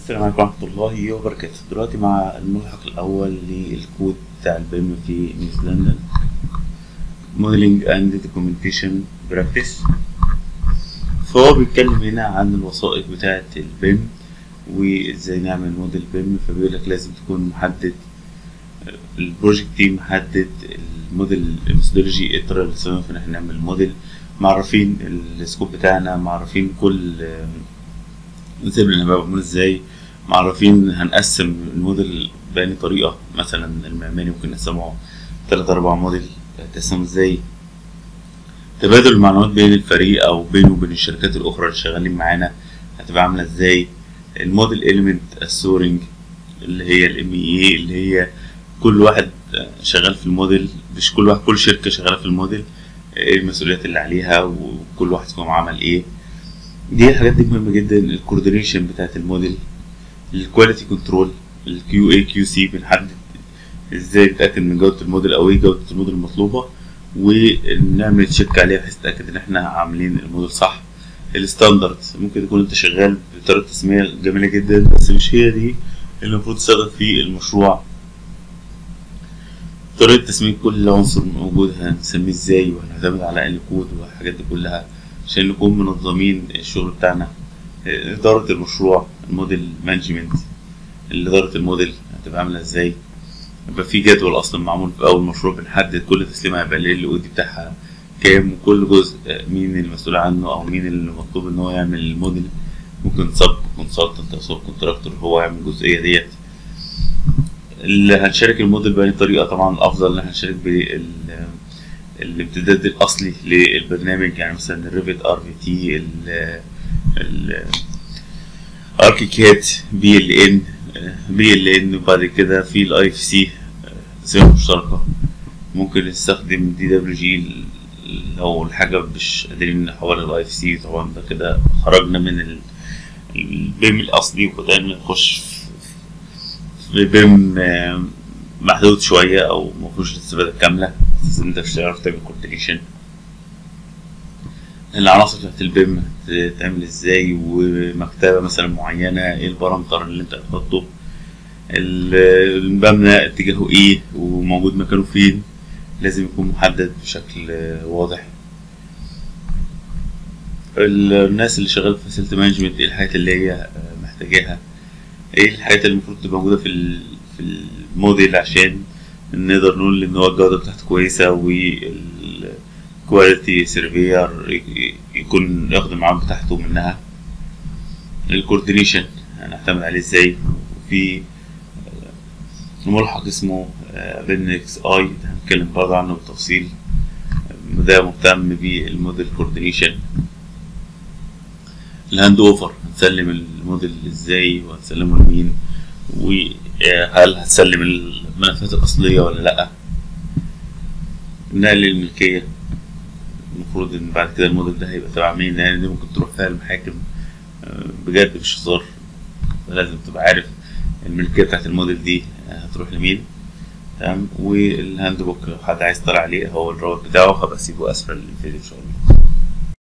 السلام عليكم ورحمة الله وبركاته دلوقتي مع الملحق الأول للكود بتاع البيم في نيوزيلندا Modeling and Documentation Practice فهو بيتكلم هنا عن الوثائق بتاعة البيم وازاي نعمل موديل بيم فبيقول لك لازم تكون محدد البروجكت تيم محدد الموديل الميثودولوجي ايه الطريقة اللي استخدمها في ان احنا نعمل الموديل معرفين السكوب بتاعنا معرفين كل ازاي هنبقى معمول ازاي معرفين هنقسم الموديل بأي طريقة مثلا المعماري ممكن نقسمه تلات أربع موديل تقسمه ازاي تبادل المعلومات بين الفريق أو بينه وبين الشركات الأخرى اللي شغالين معانا هتبقى عاملة ازاي الموديل إيليمنت السورنج اللي هي الام اي اللي هي كل واحد شغال في الموديل مش كل واحد كل شركة شغالة في الموديل ايه المسؤوليات اللي عليها وكل واحد فيهم عمل ايه دي الحاجات دي مهمة جدا الكوردينيشن بتاعت الموديل الكواليتي كنترول الكيو اي كيو سي بنحدد ازاي نتأكد من جودة الموديل او ايه جودة الموديل المطلوبة ونعمل تشيك عليها بحيث نتأكد ان احنا عاملين الموديل صح الستاندرد ممكن تكون انت شغال بطريقة تسمية جميلة جدا بس مش هي دي اللي المفروض تستخدم في المشروع طريقة تسمية كل عنصر موجود هنسميه ازاي وهنعتمد على انهي كود والحاجات دي كلها عشان نكون منظمين الشغل بتاعنا إدارة المشروع الموديل مانجمنت إدارة الموديل هتبقى عاملة ازاي يبقى في جدول أصلا معمول في أول مشروع بنحدد كل تسليمة هيبقى ال او دي بتاعها كام وكل جزء مين المسؤول عنه أو مين اللي مطلوب إن هو يعمل الموديل ممكن سب كونسلتنت أو سب كونتراكتور هو يعمل الجزئية ديت اللي هنشارك الموديل بأي طريقة طبعا الأفضل إن احنا نشارك بال الامتداد الاصلي للبرنامج يعني مثلا الريفت ار في تي ال اركيكاد بي ال ان بي ال ان وبعد كده في الاي اف سي صيغه مشتركه ممكن نستخدم دي دبليو جي لو الحاجه مش قادرين نحولها للاي اف سي طبعا ده كده خرجنا من البيم الاصلي وبدأنا نخش في بيم محدود شويه او مفيهوش الاستفاده الكامله اساس انت مش هتعرف تعمل كوردينيشن العناصر بتاعت البيم تعمل ازاي ومكتبة مثلا معينة ايه البارامتر اللي انت هتحطه المبنى اتجاهه ايه وموجود مكانه فين لازم يكون محدد بشكل واضح الناس اللي شغال في فاسيلتي مانجمنت ايه الحاجات اللي هي محتاجاها ايه الحاجات اللي المفروض تبقى موجودة في في الموديل عشان نقدر نقول ان هو الجودة بتاعته كويسة والكواليتي سيرفير يكون ياخد المعلومات بتاعته منها الكوردينيشن هنعتمد عليه ازاي وفي ملحق اسمه بنكس اي ده هنتكلم برضه عنه بالتفصيل ده مهتم بالموديل كوردينيشن الهاند اوفر هنسلم الموديل ازاي وهنسلمه لمين وهل هتسلم الملفات الأصلية ولا لأ نقل الملكية المفروض إن بعد كده الموديل ده هيبقى تبع مين لأن دي ممكن تروح فيها المحاكم بجد مش هزار لازم تبقى عارف الملكية بتاعت الموديل دي هتروح لمين تمام والهاند بوك لو حد عايز يطلع عليه هو الرابط بتاعه هبقى اسيبه اسفل الفيديو ان شاء الله